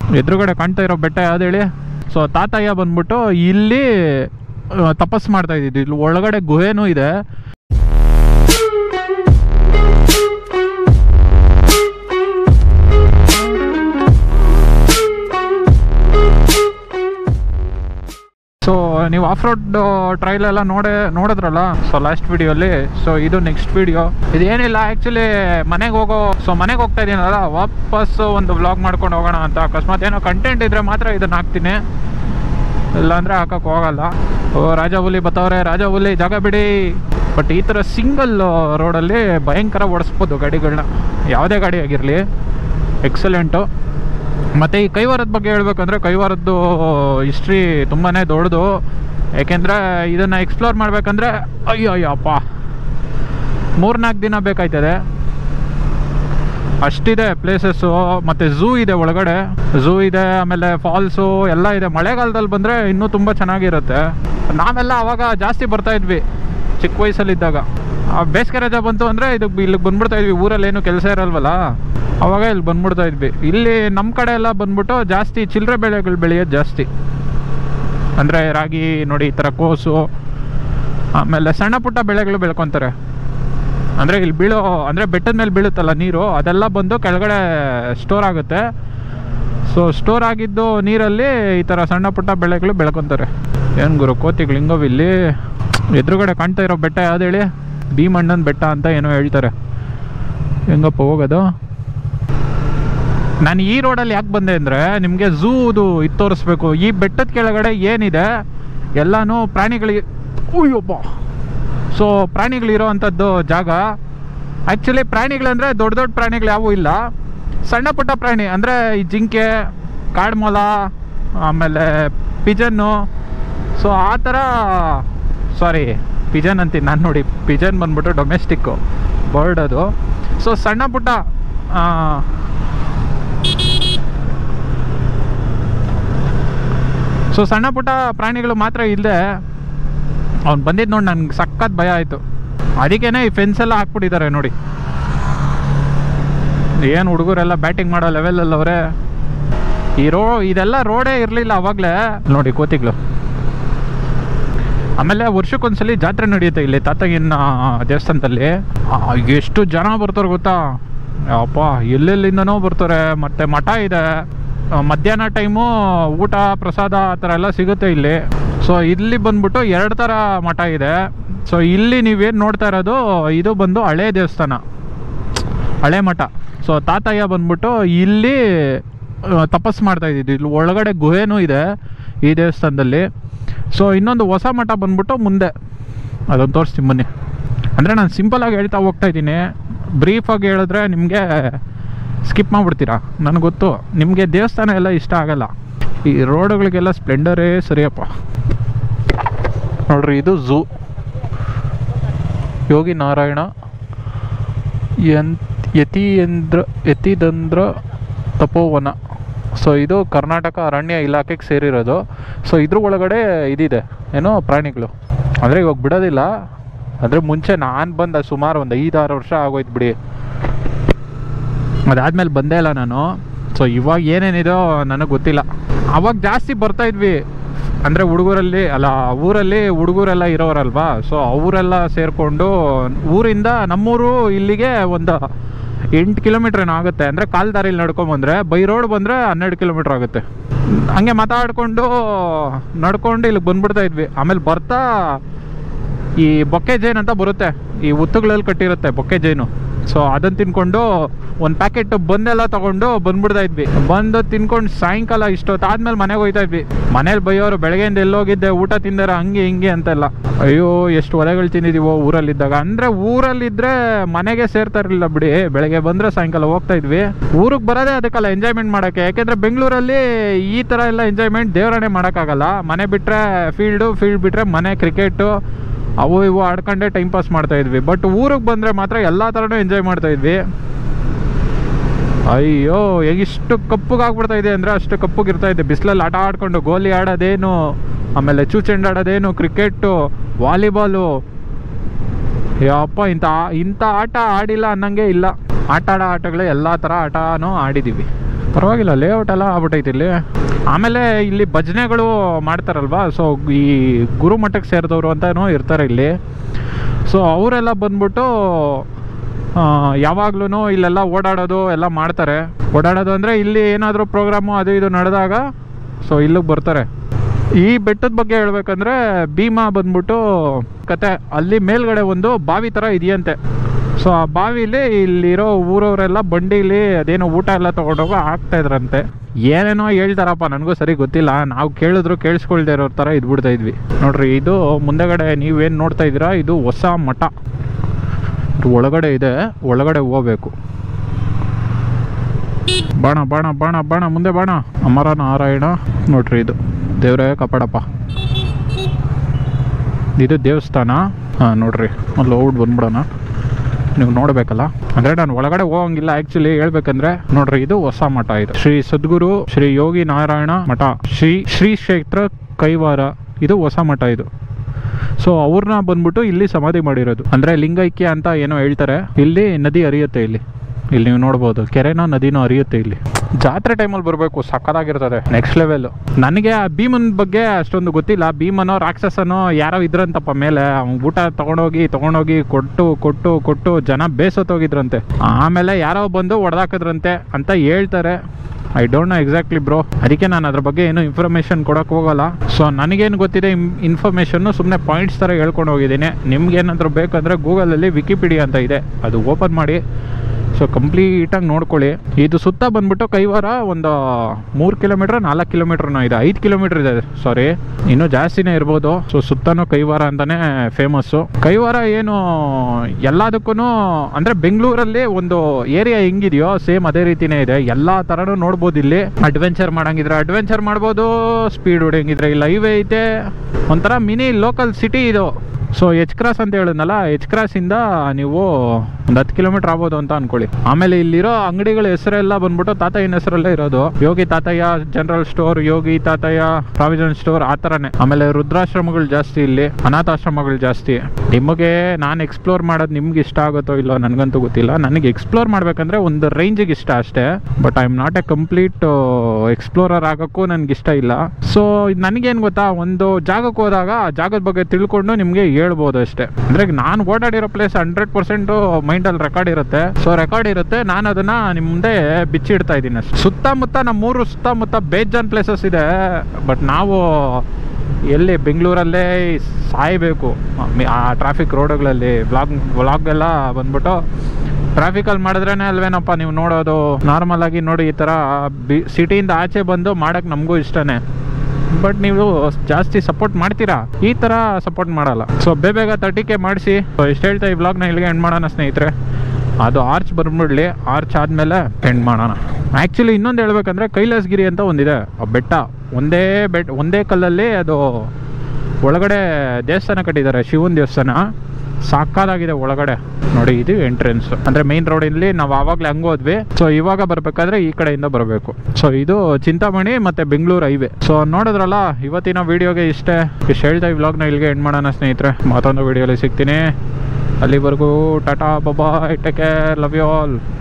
ಎದುರುಗಡೆ ಕಾಣ್ತಾ ಇರೋ ಬೆಟ್ಟ ಯಾವ್ದು ಹೇಳಿ ಸೊ ತಾತಯ್ಯ ಬಂದ್ಬಿಟ್ಟು ಇಲ್ಲಿ ಆ, ತಪಸ್ ಮಾಡ್ತಾ ಇದ್ದಿದ್ದು ಇಲ್ಲಿ ಒಳಗಡೆ ಗುಹೆನೂ ಇದೆ ಸೊ ನೀವು ಆಫ್ ರೋಡ್ ಟ್ರೈಲ್ ಎಲ್ಲ ನೋಡೇ ನೋಡಿದ್ರಲ್ಲ ಸೊ ಲಾಸ್ಟ್ ವಿಡಿಯೋಲಿ ಸೊ ಇದು ನೆಕ್ಸ್ಟ್ ವಿಡಿಯೋ ಇದೇನಿಲ್ಲ ಆ್ಯಕ್ಚುಲಿ ಮನೆಗೆ ಹೋಗೋ ಸೊ ಮನೆಗೆ ಹೋಗ್ತಾ ಇದ್ದೀನಲ್ಲ ವಾಪಸ್ ಒಂದು ವ್ಲಾಗ್ ಮಾಡ್ಕೊಂಡು ಹೋಗೋಣ ಅಂತ ಅಕಸ್ಮಾತ್ ಏನೋ ಕಂಟೆಂಟ್ ಇದ್ರೆ ಮಾತ್ರ ಇದನ್ನ ಹಾಕ್ತೀನಿ ಇಲ್ಲಾಂದ್ರೆ ಹಾಕಕ್ಕೆ ಹೋಗಲ್ಲ ಓ ರಾಜಹುಲಿ ಬತ್ತವ್ರೆ ರಾಜಹುಲಿ ಜಾಗ ಬಿಡಿ ಬಟ್ ಈ ಥರ ಸಿಂಗಲ್ ರೋಡಲ್ಲಿ ಭಯಂಕರ ಓಡಿಸ್ಬೋದು ಗಾಡಿಗಳನ್ನ ಯಾವುದೇ ಗಾಡಿ ಆಗಿರಲಿ ಎಕ್ಸಲೆಂಟು ಮತ್ತು ಈ ಕೈವಾರದ ಬಗ್ಗೆ ಹೇಳ್ಬೇಕಂದ್ರೆ ಕೈವಾರದ್ದು ಹಿಸ್ಟ್ರಿ ತುಂಬಾ ದೊಡ್ಡದು ಯಾಕೆಂದರೆ ಇದನ್ನು ಎಕ್ಸ್ಪ್ಲೋರ್ ಮಾಡಬೇಕಂದ್ರೆ ಅಯ್ಯೋ ಅಯ್ಯೋ ಅಪ್ಪ ಮೂರ್ನಾಲ್ಕು ದಿನ ಬೇಕಾಯ್ತದೆ ಅಷ್ಟಿದೆ ಪ್ಲೇಸಸ್ಸು ಮತ್ತು ಝೂ ಇದೆ ಒಳಗಡೆ ಝೂ ಇದೆ ಆಮೇಲೆ ಫಾಲ್ಸು ಎಲ್ಲ ಇದೆ ಮಳೆಗಾಲದಲ್ಲಿ ಬಂದರೆ ಇನ್ನೂ ತುಂಬ ಚೆನ್ನಾಗಿರುತ್ತೆ ನಾವೆಲ್ಲ ಅವಾಗ ಜಾಸ್ತಿ ಬರ್ತಾ ಇದ್ವಿ ಚಿಕ್ಕ ವಯಸ್ಸಲ್ಲಿದ್ದಾಗ ಆ ಬೇಸಿಗೆ ರಜೆ ಬಂತು ಅಂದರೆ ಇದಕ್ಕೆ ಇಲ್ಲಿಗೆ ಬಂದ್ಬಿಡ್ತಾ ಇದ್ವಿ ಊರಲ್ಲಿ ಏನು ಕೆಲಸ ಇರಲ್ವಲ್ಲ ಅವಾಗ ಇಲ್ಲಿ ಬಂದ್ಬಿಡ್ತಾ ಇದ್ವಿ ಇಲ್ಲಿ ನಮ್ಮ ಕಡೆ ಎಲ್ಲ ಬಂದ್ಬಿಟ್ಟು ಜಾಸ್ತಿ ಚಿಲ್ಲರೆ ಬೆಳೆಗಳು ಬೆಳೆಯೋದು ಜಾಸ್ತಿ ಅಂದರೆ ರಾಗಿ ನೋಡಿ ಈ ಥರ ಕೋಸು ಆಮೇಲೆ ಸಣ್ಣ ಪುಟ್ಟ ಬೆಳೆಗಳು ಬೆಳ್ಕೊತಾರೆ ಅಂದರೆ ಇಲ್ಲಿ ಬೀಳೋ ಅಂದರೆ ಬೆಟ್ಟದ ಮೇಲೆ ಬೀಳುತ್ತಲ್ಲ ನೀರು ಅದೆಲ್ಲ ಬಂದು ಕೆಳಗಡೆ ಸ್ಟೋರ್ ಆಗುತ್ತೆ ಸೊ ಸ್ಟೋರ್ ಆಗಿದ್ದು ನೀರಲ್ಲಿ ಈ ಥರ ಸಣ್ಣ ಪುಟ್ಟ ಬೆಳೆಗಳು ಬೆಳ್ಕೊತಾರೆ ಏನು ಗುರು ಕೋತಿಗಳು ಹಿಂಗವ್ ಇಲ್ಲಿ ಎದುರುಗಡೆ ಕಾಣ್ತಾ ಇರೋ ಬೆಟ್ಟ ಯಾವ್ದು ಹೇಳಿ ಭೀಮಣ್ಣನ ಬೆಟ್ಟ ಅಂತ ಏನೋ ಹೇಳ್ತಾರೆ ಹೆಂಗಪ್ಪ ಹೋಗೋದು ನಾನು ಈ ರೋಡಲ್ಲಿ ಯಾಕೆ ಬಂದೆ ಅಂದರೆ ನಿಮಗೆ ಝೂದು ಇದು ತೋರಿಸ್ಬೇಕು ಈ ಬೆಟ್ಟದ ಕೆಳಗಡೆ ಏನಿದೆ ಎಲ್ಲನೂ ಪ್ರಾಣಿಗಳಿಗೆ ಉಯ್ಯೊಬ್ಬ ಸೊ ಪ್ರಾಣಿಗಳಿರೋ ಅಂಥದ್ದು ಜಾಗ ಆ್ಯಕ್ಚುಲಿ ಪ್ರಾಣಿಗಳಂದರೆ ದೊಡ್ಡ ದೊಡ್ಡ ಪ್ರಾಣಿಗಳು ಯಾವೂ ಇಲ್ಲ ಸಣ್ಣ ಪುಟ್ಟ ಪ್ರಾಣಿ ಅಂದರೆ ಈ ಜಿಂಕೆ ಕಾಡ್ಮೊಲ ಆಮೇಲೆ ಪಿಜನ್ನು ಸೊ ಆ ಥರ ಸಾರಿ ಪಿಜನ್ ಅಂತೀನಿ ನಾನು ನೋಡಿ ಪಿಜನ್ ಬಂದ್ಬಿಟ್ಟು ಡೊಮೆಸ್ಟಿಕ್ಕು ಬರ್ಡ್ ಅದು ಸೊ ಸಣ್ಣ ಪುಟ್ಟ ಆ, ಸೊ ಸಣ್ಣ ಪುಟ್ಟ ಪ್ರಾಣಿಗಳು ಮಾತ್ರ ಇಲ್ಲದೆ ಅವ್ನು ಬಂದಿದ್ದು ನೋಡಿ ನನಗೆ ಸಖತ್ ಭಯ ಆಯಿತು ಅದಕ್ಕೇನೆ ಈ ಫೆನ್ಸ್ ಎಲ್ಲ ಹಾಕ್ಬಿಟ್ಟಿದ್ದಾರೆ ನೋಡಿ ಏನು ಹುಡುಗರೆಲ್ಲ ಬ್ಯಾಟಿಂಗ್ ಮಾಡೋ ಲೆವೆಲಲ್ಲಿ ಅವರೇ ಈ ರೋ ಇದೆಲ್ಲ ರೋಡೇ ಇರಲಿಲ್ಲ ಅವಾಗಲೇ ನೋಡಿ ಕೋತಿಗಳು ಆಮೇಲೆ ವರ್ಷಕ್ಕೊಂದ್ಸಲಿ ಜಾತ್ರೆ ನಡೆಯುತ್ತೆ ಇಲ್ಲಿ ತಾತಗಿನ ದೇವಸ್ಥಾನದಲ್ಲಿ ಆ, ಎಷ್ಟು ಜನ ಬರ್ತಾರೆ ಗೊತ್ತಾ ಅಪ್ಪ ಎಲ್ಲೆಲ್ಲಿಂದನೋ ಬರ್ತಾರೆ ಮತ್ತೆ ಮಠ ಇದೆ ಆ, ಮಧ್ಯಾಹ್ನ ಟೈಮು ಊಟ ಪ್ರಸಾದ ಆ ಥರ ಎಲ್ಲ ಸಿಗುತ್ತೆ ಇಲ್ಲಿ ಸೊ ಇಲ್ಲಿ ಬಂದ್ಬಿಟ್ಟು ಎರಡು ಥರ ಮಠ ಇದೆ ಸೊ ಇಲ್ಲಿ ನೀವೇನು ನೋಡ್ತಾ ಇರೋದು ಇದು ಬಂದು ಹಳೆ ದೇವಸ್ಥಾನ ಹಳೆ ಮಠ ಸೊ ತಾತಯ್ಯ ಬಂದ್ಬಿಟ್ಟು ಇಲ್ಲಿ ಆ, ತಪಸ್ ಮಾಡ್ತಾ ಇದ್ದಿದ್ದು ಇಲ್ಲಿ ಒಳಗಡೆ ಗುಹೆನೂ ಇದೆ ಈ ದೇವಸ್ಥಾನದಲ್ಲಿ ಸೊ ಇನ್ನೊಂದು ಹೊಸ ಮಠ ಬಂದ್ಬಿಟ್ಟು ಮುಂದೆ ಅದೊಂದು ತೋರಿಸ್ತೀನಿ ಬನ್ನಿ ಅಂದರೆ ನಾನು ಸಿಂಪಲಾಗಿ ಹೇಳ್ತಾ ಹೋಗ್ತಾ ಇದ್ದೀನಿ ಬ್ರೀಫಾಗಿ ಹೇಳಿದ್ರೆ ನಿಮಗೆ ಸ್ಕಿಪ್ ಮಾಡಿಬಿಡ್ತೀರಾ ನನಗೆ ಗೊತ್ತು ನಿಮಗೆ ದೇವಸ್ಥಾನ ಎಲ್ಲ ಇಷ್ಟ ಆಗಲ್ಲ ಈ ರೋಡುಗಳಿಗೆಲ್ಲ ಸ್ಪ್ಲೆಂಡರೇ ಸರಿಯಪ್ಪ ನೋಡ್ರಿ ಇದು ಝೂ ಯೋಗಿ ನಾರಾಯಣ ಯನ್ ಯತೀಂದ್ರ ಯತಿದಂದ್ರ ತಪೋವನ ಸೊ ಇದು ಕರ್ನಾಟಕ ಅರಣ್ಯ ಇಲಾಖೆಗೆ ಸೇರಿರೋದು ಸೊ ಇದ್ರ ಒಳಗಡೆ ಇದಿದೆ ಏನೋ ಪ್ರಾಣಿಗಳು ಅಂದರೆ ಇವಾಗ ಬಿಡೋದಿಲ್ಲ ಅಂದರೆ ಮುಂಚೆ ನಾನು ಬಂದ ಸುಮಾರು ಒಂದು ಐದಾರು ವರ್ಷ ಆಗೋಯ್ತು ಬಿಡಿ ಅದಾದ್ಮೇಲೆ ಬಂದೇ ಇಲ್ಲ ನಾನು ಸೊ ಇವಾಗ ಏನೇನಿದೋ ನನಗೆ ಗೊತ್ತಿಲ್ಲ ಅವಾಗ ಜಾಸ್ತಿ ಬರ್ತಾ ಇದ್ವಿ ಅಂದರೆ ಹುಡುಗರಲ್ಲಿ ಅಲ್ಲ ಊರಲ್ಲಿ ಹುಡುಗರೆಲ್ಲ ಇರೋರಲ್ವಾ ಸೊ ಅವರೆಲ್ಲ ಸೇರಿಕೊಂಡು ಊರಿಂದ ನಮ್ಮೂರು ಇಲ್ಲಿಗೆ ಒಂದು ಎಂಟು ಕಿಲೋಮೀಟ್ರ್ ಏನೋ ಆಗುತ್ತೆ ಅಂದರೆ ಕಾಲ್ ದಾರಿಲಿ ನಡ್ಕೊಂಬಂದ್ರೆ ಬೈ ರೋಡ್ ಬಂದರೆ ಹನ್ನೆರಡು ಕಿಲೋಮೀಟ್ರ್ ಆಗುತ್ತೆ ಹಂಗೆ ಮಾತಾಡಿಕೊಂಡು ನಡ್ಕೊಂಡು ಇಲ್ಲಿಗೆ ಬಂದ್ಬಿಡ್ತಾ ಇದ್ವಿ ಆಮೇಲೆ ಬರ್ತಾ ಈ ಬೊಕ್ಕೆ ಜೈನ್ ಅಂತ ಬರುತ್ತೆ ಈ ಉತ್ತುಗಳಲ್ಲಿ ಕಟ್ಟಿರುತ್ತೆ ಬೊಕ್ಕೆ ಜೈನು ಸೊ ಅದನ್ನು ತಿನ್ಕೊಂಡು ಒಂದು ಪ್ಯಾಕೆಟ್ ಬಂದೆಲ್ಲ ತಗೊಂಡು ಬಂದ್ಬಿಡ್ತಾ ಇದ್ವಿ ಬಂದು ತಿನ್ಕೊಂಡು ಸಾಯಂಕಾಲ ಇಷ್ಟೊತ್ತಾದ್ಮೇಲೆ ಮನೆಗೆ ಹೋಗ್ತಾ ಇದ್ವಿ ಮನೇಲಿ ಬೈಯೋರು ಬೆಳಗ್ಗೆಯಿಂದ ಎಲ್ಲೋಗಿದ್ದೆ ಊಟ ತಿಂದಾರ ಹಂಗೆ ಹಿಂಗೆ ಅಂತೆಲ್ಲ ಅಯ್ಯೋ ಎಷ್ಟು ಒಲೆಗಳು ತಿಂದಿದೀವೋ ಊರಲ್ಲಿದ್ದಾಗ ಅಂದರೆ ಊರಲ್ಲಿದ್ದರೆ ಮನೆಗೆ ಸೇರ್ತಾ ಇರಲಿಲ್ಲ ಬಿಡಿ ಬೆಳಗ್ಗೆ ಬಂದರೆ ಸಾಯಂಕಾಲ ಹೋಗ್ತಾ ಇದ್ವಿ ಊರಿಗೆ ಬರೋದೇ ಅದಕ್ಕಲ್ಲ ಎಂಜಾಯ್ಮೆಂಟ್ ಮಾಡೋಕ್ಕೆ ಯಾಕೆಂದರೆ ಬೆಂಗಳೂರಲ್ಲಿ ಈ ಥರ ಎಲ್ಲ ಎಂಜಾಯ್ಮೆಂಟ್ ದೇವರಣೆ ಮಾಡೋಕ್ಕಾಗಲ್ಲ ಮನೆ ಬಿಟ್ಟರೆ ಫೀಲ್ಡು ಫೀಲ್ಡ್ ಬಿಟ್ಟರೆ ಮನೆ ಕ್ರಿಕೆಟು ಅವು ಇವು ಆಡ್ಕೊಂಡೇ ಟೈಮ್ ಪಾಸ್ ಮಾಡ್ತಾ ಇದ್ವಿ ಬಟ್ ಊರಿಗೆ ಬಂದರೆ ಮಾತ್ರ ಎಲ್ಲ ಥರನೂ ಎಂಜಾಯ್ ಮಾಡ್ತಾ ಇದ್ವಿ ಅಯ್ಯೋ ಇಷ್ಟು ಕಪ್ಪಗಾಗ್ಬಿಡ್ತಾ ಇದೆ ಅಂದರೆ ಅಷ್ಟು ಕಪ್ಪಗಿರ್ತಾ ಇದೆ ಬಿಸಿಲಲ್ಲಿ ಆಟ ಆಡ್ಕೊಂಡು ಗೋಲಿ ಆಡೋದೇನು ಆಮೇಲೆ ಚೂಚೆಂಡು ಆಡೋದೇನು ಕ್ರಿಕೆಟ್ಟು ವಾಲಿಬಾಲು ಯಪ್ಪ ಇಂಥ ಇಂಥ ಆಟ ಆಡಿಲ್ಲ ಅನ್ನಂಗೆ ಇಲ್ಲ ಆಟ ಆಡೋ ಆಟಗಳು ಎಲ್ಲ ಥರ ಆಟನೂ ಆಡಿದ್ದೀವಿ ಪರವಾಗಿಲ್ಲ ಲೇಔಟ್ ಎಲ್ಲ ಆಗ್ಬಿಟ್ಟೈತಿ ಇಲ್ಲಿ ಆಮೇಲೆ ಇಲ್ಲಿ ಭಜನೆಗಳು ಮಾಡ್ತಾರಲ್ವಾ ಸೊ ಈ ಗುರುಮಠಕ್ಕೆ ಸೇರಿದವರು ಅಂತಲೂ ಇರ್ತಾರೆ ಇಲ್ಲಿ ಸೊ ಅವರೆಲ್ಲ ಬಂದ್ಬಿಟ್ಟು ಯಾವಾಗ್ಲೂ ಇಲ್ಲೆಲ್ಲ ಓಡಾಡೋದು ಎಲ್ಲ ಮಾಡ್ತಾರೆ ಓಡಾಡೋದು ಅಂದರೆ ಇಲ್ಲಿ ಏನಾದರೂ ಪ್ರೋಗ್ರಾಮು ಅದು ಇದು ನಡೆದಾಗ ಸೊ ಇಲ್ಲಿಗೆ ಬರ್ತಾರೆ ಈ ಬೆಟ್ಟದ ಬಗ್ಗೆ ಹೇಳ್ಬೇಕಂದ್ರೆ ಭೀಮಾ ಬಂದ್ಬಿಟ್ಟು ಕತೆ ಅಲ್ಲಿ ಮೇಲ್ಗಡೆ ಒಂದು ಬಾವಿ ಥರ ಇದೆಯಂತೆ ಸೊ ಆ ಬಾವಿಲಿ ಇಲ್ಲಿರೋ ಊರವರೆಲ್ಲ ಬಂಡಿಲಿ ಅದೇನೋ ಊಟ ಎಲ್ಲ ತೊಗೊಂಡೋಗೋ ಹಾಕ್ತಾ ಇದ್ರಂತೆ ಏನೇನೋ ಹೇಳ್ತಾರಪ್ಪ ನನಗೂ ಸರಿ ಗೊತ್ತಿಲ್ಲ ನಾವು ಕೇಳಿದ್ರು ಕೇಳಿಸ್ಕೊಳ್ದೇ ಇರೋ ಥರ ಇದ್ಬಿಡ್ತಾ ಇದ್ವಿ ನೋಡ್ರಿ ಇದು ಮುಂದೆಗಡೆ ನೀವೇನು ನೋಡ್ತಾ ಇದ್ದೀರಾ ಇದು ಹೊಸ ಮಠ ಇದು ಒಳಗಡೆ ಇದೆ ಒಳಗಡೆ ಹೋಗ್ಬೇಕು ಬಾಣ ಬಾಣ ಬಾಣ ಬಾಣ ಮುಂದೆ ಬಾಣ ಅಮರ ನಾರಾಯಣ ನೋಡ್ರಿ ಇದು ದೇವ್ರೇ ಕಾಪಾಡಪ್ಪ ಇದು ದೇವಸ್ಥಾನ ಹಾಂ ನೋಡ್ರಿ ಅಲ್ಲಿ ಹೋಗ್ಬಿಟ್ಟು ಬಂದ್ಬಿಡೋಣ ನೀವು ನೋಡ್ಬೇಕಲ್ಲ ಅಂದ್ರೆ ನಾನು ಒಳಗಡೆ ಹೋಗಂಗಿಲ್ಲ ಆಕ್ಚುಲಿ ಹೇಳ್ಬೇಕಂದ್ರೆ ನೋಡ್ರಿ ಇದು ಹೊಸ ಮಠ ಇದು ಶ್ರೀ ಸದ್ಗುರು ಶ್ರೀ ಯೋಗಿ ನಾರಾಯಣ ಮಠ ಶ್ರೀ ಶ್ರೀ ಕ್ಷೇತ್ರ ಕೈವಾರ ಇದು ಹೊಸ ಮಠ ಇದು ಸೊ ಅವ್ರನ್ನ ಬಂದ್ಬಿಟ್ಟು ಇಲ್ಲಿ ಸಮಾಧಿ ಮಾಡಿರೋದು ಅಂದ್ರೆ ಲಿಂಗೈಕ್ಯ ಅಂತ ಏನೋ ಹೇಳ್ತಾರೆ ಇಲ್ಲಿ ನದಿ ಹರಿಯುತ್ತೆ ಇಲ್ಲಿ ಇಲ್ಲಿ ನೀವು ನೋಡ್ಬೋದು ಕೆರೆನೋ ನದಿನೋ ಹರಿಯುತ್ತೆ ಇಲ್ಲಿ ಜಾತ್ರೆ ಟೈಮಲ್ಲಿ ಬರಬೇಕು ಸಕ್ಕದಾಗಿರ್ತದೆ ನೆಕ್ಸ್ಟ್ ಲೆವೆಲ್ ನನಗೆ ಆ ಭೀಮನ್ ಬಗ್ಗೆ ಅಷ್ಟೊಂದು ಗೊತ್ತಿಲ್ಲ ಭೀಮನೋ ರಾಕ್ಷಸನೋ ಯಾರೋ ಇದ್ರಂತಪ್ಪ ಮೇಲೆ ಅವ್ನ್ ಊಟ ತಗೊಂಡೋಗಿ ತಗೊಂಡೋಗಿ ಕೊಟ್ಟು ಕೊಟ್ಟು ಕೊಟ್ಟು ಜನ ಬೇಸತ್ತೋಗಿದ್ರಂತೆ ಆಮೇಲೆ ಯಾರೋ ಬಂದು ಹೊಡೆದಾಕಿದ್ರಂತೆ ಅಂತ ಹೇಳ್ತಾರೆ I don't know exactly bro ಅದಕ್ಕೆ ನಾನು ಅದ್ರ ಬಗ್ಗೆ ಏನು ಇನ್ಫಾರ್ಮೇಷನ್ ಕೊಡೋಕೆ ಹೋಗಲ್ಲ ಸೊ ನನಗೇನು ಗೊತ್ತಿದೆ ಇನ್ಫಾರ್ಮೇಷನ್ನು ಸುಮ್ಮನೆ ಪಾಯಿಂಟ್ಸ್ ಥರ ಹೇಳ್ಕೊಂಡು ಹೋಗಿದ್ದೀನಿ ನಿಮ್ಗೇನಾದರೂ ಬೇಕಂದರೆ ಗೂಗಲಲ್ಲಿ ವಿಕಿಪೀಡಿಯಾ ಅಂತ ಇದೆ ಅದು ಓಪನ್ ಮಾಡಿ ಸೊ ಕಂಪ್ಲೀಟಾಗಿ ನೋಡ್ಕೊಳ್ಳಿ ಇದು ಸುತ್ತ ಬಂದ್ಬಿಟ್ಟು ಕೈವಾರ ಒಂದು ಮೂರು ಕಿಲೋಮೀಟ್ರ್ ನಾಲ್ಕು ಕಿಲೋಮೀಟ್ರ್ನೂ ಇದೆ ಐದು ಕಿಲೋಮೀಟ್ರ್ ಇದೆ ಸಾರಿ ಇನ್ನೂ ಜಾಸ್ತಿನೇ ಇರ್ಬೋದು ಸೊ ಸುತ್ತನೂ ಕೈವಾರ ಅಂತಲೇ ಫೇಮಸ್ಸು ಕೈವಾರ ಏನು ಎಲ್ಲದಕ್ಕೂ ಅಂದರೆ ಬೆಂಗಳೂರಲ್ಲಿ ಒಂದು ಏರಿಯಾ ಹೆಂಗಿದೆಯೋ ಸೇಮ್ ಅದೇ ರೀತಿನೇ ಇದೆ ಎಲ್ಲ ಥರನೂ ನೋಡ್ಬೋದು ಇಲ್ಲಿ ಅಡ್ವೆಂಚರ್ ಮಾಡಂಗಿದ್ರೆ ಅಡ್ವೆಂಚರ್ ಮಾಡ್ಬೋದು ಸ್ಪೀಡ್ ಹೊಡೆಯಂಗಿದ್ರೆ ಇಲ್ಲಿ ಹೈವೇ ಐತೆ ಒಂಥರ ಮಿನಿ ಲೋಕಲ್ ಸಿಟಿ ಇದು ಸೊ ಎಚ್ ಕ್ರಾಸ್ ಅಂತ ಹೇಳಿದ್ನಲ್ಲ ಎಚ್ ಕ್ರಾಸಿಂದ ನೀವು ಒಂದು ಹತ್ತು ಕಿಲೋಮೀಟರ್ ಆಗ್ಬೋದು ಅಂತ ಅನ್ಕೊಳ್ಳಿ ಆಮೇಲೆ ಇಲ್ಲಿರೋ ಅಂಗಡಿಗಳ ಹೆಸರೆಲ್ಲ ಬಂದ್ಬಿಟ್ಟು ತಾತಯ್ಯನ ಹೆಸರಲ್ಲೇ ಇರೋದು Yogi Tatayya general store Yogi Tatayya provision store ಆ ಥರನೇ ಆಮೇಲೆ ರುದ್ರಾಶ್ರಮಗಳು ಜಾಸ್ತಿ ಇಲ್ಲಿ ಅನಾಥಾಶ್ರಮಗಳು ಜಾಸ್ತಿ ನಿಮಗೆ ನಾನು ಎಕ್ಸ್ಪ್ಲೋರ್ ಮಾಡೋದು ನಿಮ್ಗೆ ಇಷ್ಟ ಆಗುತ್ತೋ ಇಲ್ಲೋ ನನಗಂತೂ ಗೊತ್ತಿಲ್ಲ ನನಗೆ ಎಕ್ಸ್ಪ್ಲೋರ್ ಮಾಡ್ಬೇಕಂದ್ರೆ ಒಂದು ರೇಂಜಿಗೆ ಇಷ್ಟ ಅಷ್ಟೇ but I am not a complete explorer ಆಗೋಕ್ಕೂ ನನಗೆ ಇಷ್ಟ ಇಲ್ಲ ಸೊ ನನಗೇನು ಗೊತ್ತಾ ಒಂದು ಜಾಗಕ್ಕೆ ಹೋದಾಗ ಆ ಜಾಗದ ಬಗ್ಗೆ ತಿಳ್ಕೊಂಡು ನಿಮಗೆ ಹೇಳ್ಬೋದು ಅಷ್ಟೇ ಅಂದ್ರೆ ನಾನು ಓಡಾಡಿರೋ ಪ್ಲೇಸ್ ಹಂಡ್ರೆಡ್ ಪರ್ಸೆಂಟ್ ಮೈಂಡಲ್ಲಿ ರೆಕಾರ್ಡ್ ಇರುತ್ತೆ ಸೊ ರೆಕಾರ್ಡ್ ಇರುತ್ತೆ ನಾನು ಅದನ್ನ ನಿಮ್ಮ ಮುಂದೆ ಬಿಚ್ಚಿಡ್ತಾ ಇದ್ದೀನಿ ಅಷ್ಟೇ ಸುತ್ತಮುತ್ತ ನಮ್ಮೂರು ಸುತ್ತಮುತ್ತ ಬೇಜಾನ್ ಪ್ಲೇಸಸ್ ಇದೆ ಬಟ್ ನಾವು ಎಲ್ಲಿ ಬೆಂಗಳೂರಲ್ಲೇ ಸಾಯಬೇಕು ಆ ಟ್ರಾಫಿಕ್ ರೋಡ್ಗಳಲ್ಲಿ ವ್ಲಾಗ್ ವ್ಲಾಗ್ ಎಲ್ಲ ಬಂದ್ಬಿಟ್ಟು ಟ್ರಾಫಿಕಲ್ಲಿ ಮಾಡಿದ್ರೇ ಅಲ್ವೇನಪ್ಪ ನೀವು ನೋಡೋದು ನಾರ್ಮಲ್ ಆಗಿ ನೋಡಿ ಈ ಥರ ಬಿ ಸಿಟಿಯಿಂದ ಆಚೆ ಬಂದು ಮಾಡೋಕ್ಕೆ ನಮಗೂ ಇಷ್ಟನೇ ಬಟ್ ನೀವು ಜಾಸ್ತಿ ಸಪೋರ್ಟ್ ಮಾಡ್ತೀರಾ ಈ ಥರ ಸಪೋರ್ಟ್ ಮಾಡಲ್ಲ ಸೊ ಬೇಗ ತರ್ಟಿ ಕೆ ಮಾಡಿಸಿ ಎಷ್ಟು ಹೇಳ್ತಾ ಈ ಬ್ಲಾಗ್ನ ಇಲ್ಲಿಗೆ ಎಂಡ್ ಮಾಡೋಣ ಸ್ನೇಹಿತರೆ ಅದು ಆರ್ಚ್ ಬಂದ್ಬಿಡ್ಲಿ ಆರ್ಚ್ ಆದಮೇಲೆ ಎಂಡ್ ಮಾಡೋಣ ಆ್ಯಕ್ಚುಲಿ ಇನ್ನೊಂದು ಹೇಳ್ಬೇಕಂದ್ರೆ ಕೈಲಾಸಗಿರಿ ಅಂತ ಒಂದಿದೆ ಆ ಬೆಟ್ಟ ಒಂದೇ ಬೆಟ್ ಒಂದೇ ಕಲ್ಲಲ್ಲಿ ಅದು ಒಳಗಡೆ ದೇವಸ್ಥಾನ ಕಟ್ಟಿದ್ದಾರೆ ಶಿವನ ದೇವಸ್ಥಾನ ಸಾಕಾದಾಗಿದೆ ಒಳಗಡೆ ನೋಡಿ ಇದು ಎಂಟ್ರೆನ್ಸ್ ಅಂದ್ರೆ ಮೇನ್ ರೋಡಲ್ಲಿ ನಾವು ಆವಾಗಲೇ ಹಂಗೆ ಹೋದ್ವಿ ಸೊ ಇವಾಗ ಬರ್ಬೇಕಾದ್ರೆ ಈ ಕಡೆಯಿಂದ ಬರಬೇಕು ಸೊ ಇದು ಚಿಂತಾಮಣಿ ಮತ್ತೆ ಬೆಂಗಳೂರು ಹೈವೇ ಸೊ ನೋಡಿದ್ರಲ್ಲ ಇವತ್ತಿನ ವಿಡಿಯೋಗೆ ಇಷ್ಟೇ ಇಷ್ಟು ಹೇಳ್ತಾ ಈ ವ್ಲಾಗ್ನ ಇಲ್ಲಿಗೆ ಎಂಡ್ ಮಾಡೋಣ ಸ್ನೇಹಿತರೆ ಮತ್ತೊಂದು ವಿಡಿಯೋಲಿ ಸಿಗ್ತೀನಿ ಅಲ್ಲಿವರೆಗೂ tata bye bye take care love you all